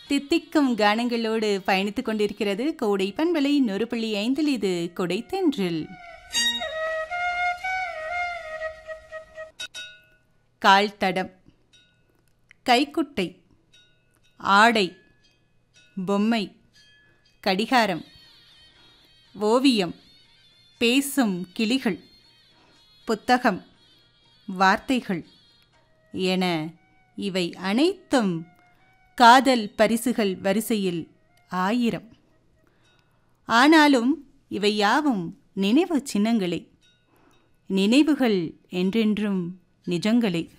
தித்திக்கும் கானங்களோடு பயணித்துக் கொண்டிருக்கிறது கோடை பண்பலை நொறு புள்ளி ஐந்தில் இது கொடை தென்றில் கால் தடம் கைக்குட்டை ஆடை பொம்மை கடிகாரம் ஓவியம் பேசும் கிளிகள் புத்தகம் வார்த்தைகள் என இவை அனைத்தும் காதல் பரிசுகள் வரிசையில் ஆயிரம் ஆனாலும் இவை யாவும் நினைவு சின்னங்களே நினைவுகள் என்றென்றும் நிஜங்களே